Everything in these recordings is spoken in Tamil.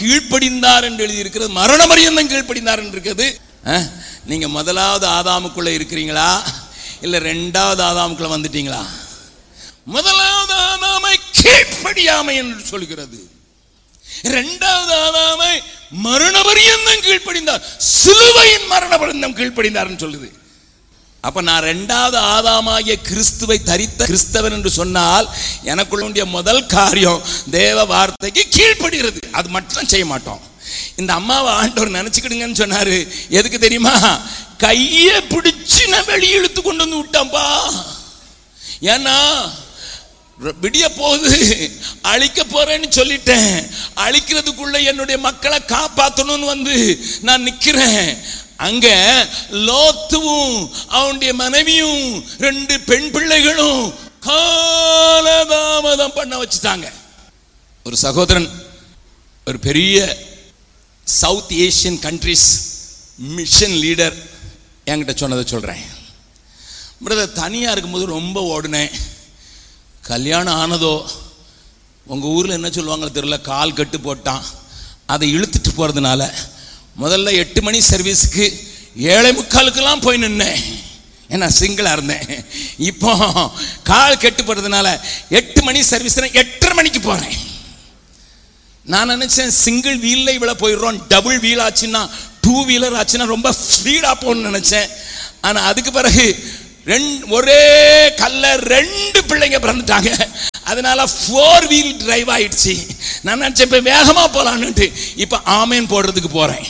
கீழ்ப்படிந்தார் என்று எழுதியிருக்கிறது மரண பரியந்தம் கீழ்ப்படிந்தார் என்று இருக்கிறது அஹ், நீங்க முதலாவது ஆதாமுக்குள்ள இருக்கிறீங்களா இல்ல ரெண்டாவது ஆதாமுக்குள்ள வந்துட்டீங்களா முதலாவது ஆதாமை கீழ்ப்படியாமை என்று சொல்கிறது இரண்டாவது ஆதாமை மரண பரியந்தம் கீழ்ப்படிந்தார் சிலுவையின் மரண பரியந்தம் கீழ்ப்படிந்தார்னு சொல்லுது அப்ப நான் ரெண்டாவது ஆதாமாகிய கிறிஸ்துவை தரித்த கிறிஸ்தவன் என்று சொன்னால் எனக்குள்ள வேண்டிய முதல் காரியம் தேவ வார்த்தைக்கு கீழ்ப்படுகிறது அது மட்டும் செய்ய மாட்டோம் இந்த அம்மாவை ஆண்டவர் நினைச்சுக்கிடுங்கன்னு சொன்னாரு எதுக்கு தெரியுமா கையை பிடிச்சு நான் வெளியே இழுத்து கொண்டு வந்து விட்டான்பா ஏன்னா விடிய போகுது அழிக்க போறேன்னு சொல்லிட்டேன் அழிக்கிறதுக்குள்ள என்னுடைய மக்களை காப்பாத்தணும்னு வந்து நான் நிக்கிறேன் அங்க லோத்துவும் அவனுடைய மனைவியும் ரெண்டு பெண் பிள்ளைகளும் காலதாமதம் பண்ண வச்சுட்டாங்க ஒரு சகோதரன் ஒரு பெரிய south Asian countries mission leader என்கிட்ட சொன்னதை சொல்றேன் பிரதர் தனியாக இருக்கும்போது ரொம்ப ஓடினேன் கல்யாணம் ஆனதோ உங்கள் ஊரில் என்ன சொல்லுவாங்களோ தெரியல கால் கட்டு போட்டான் அதை இழுத்துட்டு போகிறதுனால முதல்ல எட்டு மணி சர்வீஸுக்கு ஏழை முக்காலுக்கெல்லாம் போய் நின்னேன் ஏன்னா சிங்கிளாக இருந்தேன் இப்போ கால் கெட்டு போகிறதுனால எட்டு மணி சர்வீஸ்னா எட்டரை மணிக்கு போகிறேன் நான் நினைச்சேன் சிங்கிள் வீல்ல இவ்வளவு போயிடுறோம் டபுள் வீல் ஆச்சுன்னா டூ வீலர் ஆச்சுன்னா ரொம்ப ஸ்பீடா போகணும்னு நினைச்சேன் ஆனா அதுக்கு பிறகு ரெண்டு ஒரே கல்ல ரெண்டு பிள்ளைங்க பிறந்துட்டாங்க அதனால ஃபோர் வீல் டிரைவ் ஆயிடுச்சு நான் நினைச்சேன் இப்ப வேகமா போலான்னுட்டு இப்ப ஆமேன் போடுறதுக்கு போறேன்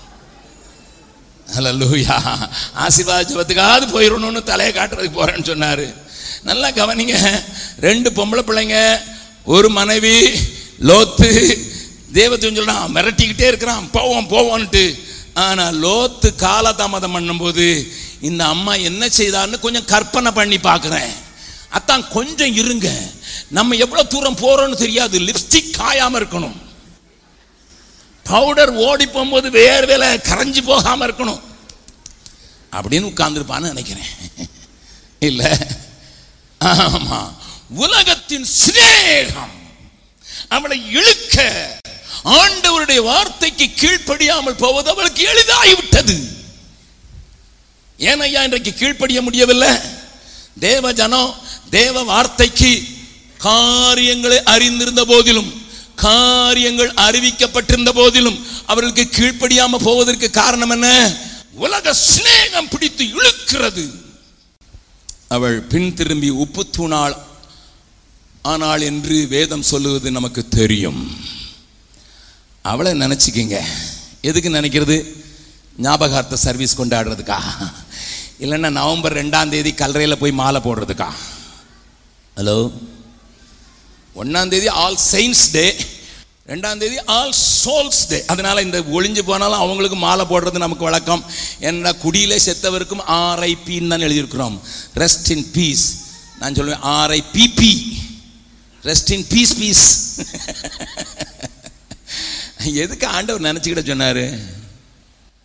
ஹalleluya ஆசீர்வாத ஜெபத்துக்காவது போயிடணும்னு தலையை காட்டுறதுக்கு போறேன்னு சொன்னாரு நல்லா கவனிங்க ரெண்டு பொம்பளை பிள்ளைங்க ஒரு மனைவி லோத்து தேவத்தையும் சொல்றான் மிரட்டிக்கிட்டே இருக்கிறான் போவோம் போவோன்ட்டு ஆனா லோத்து காலதாமதம் பண்ணும்போது இந்த அம்மா என்ன செய்தான்னு கொஞ்சம் கற்பனை பண்ணி பார்க்குறேன் அத்தான் கொஞ்சம் இருங்க நம்ம எவ்வளவு தூரம் போறோம்னு தெரியாது லிப்ஸ்டிக் காயாம இருக்கணும் பவுடர் ஓடி போகும்போது வேர்வேல கரைஞ்சு போகாம இருக்கணும் அப்படின்னு உட்கார்ந்துருப்பான்னு நினைக்கிறேன் இல்ல ஆமா உலகத்தின் சிநேகம் அவளை இழுக்க ஆண்டவருடைய வார்த்தைக்கு கீழ்ப்படியாமல் போவது அவளுக்கு எளிதாகிவிட்டது ஏன் ஐயா இன்றைக்கு கீழ்ப்படிய முடியவில்லை தேவ ஜனம் தேவ வார்த்தைக்கு காரியங்களை அறிந்திருந்த போதிலும் காரியங்கள் அறிவிக்கப்பட்டிருந்த போதிலும் அவர்களுக்கு கீழ்ப்படியாம போவதற்கு காரணம் என்ன உலக சிநேகம் பிடித்து இழுக்கிறது அவள் பின் திரும்பி உப்பு தூணாள் ஆனால் என்று வேதம் சொல்லுவது நமக்கு தெரியும் அவளை நினச்சிக்கிங்க எதுக்கு நினைக்கிறது ஞாபகார்த்த சர்வீஸ் கொண்டாடுறதுக்கா இல்லைன்னா நவம்பர் ரெண்டாம் தேதி கல்லறையில் போய் மாலை போடுறதுக்கா ஹலோ ஒன்றாம் தேதி ஆல் செயின்ஸ் டே ரெண்டாம் தேதி ஆல் சோல்ஸ் டே அதனால இந்த ஒளிஞ்சு போனாலும் அவங்களுக்கு மாலை போடுறது நமக்கு வழக்கம் என்ன குடியிலே செத்தவருக்கும் ஆர்ஐபின்னு தான் எழுதியிருக்கிறோம் ரெஸ்ட் இன் பீஸ் நான் சொல்லுவேன் RIP rest in peace peace எதுக்கு ஆண்டவர் நினச்சிக்கிட்ட சொன்னாரு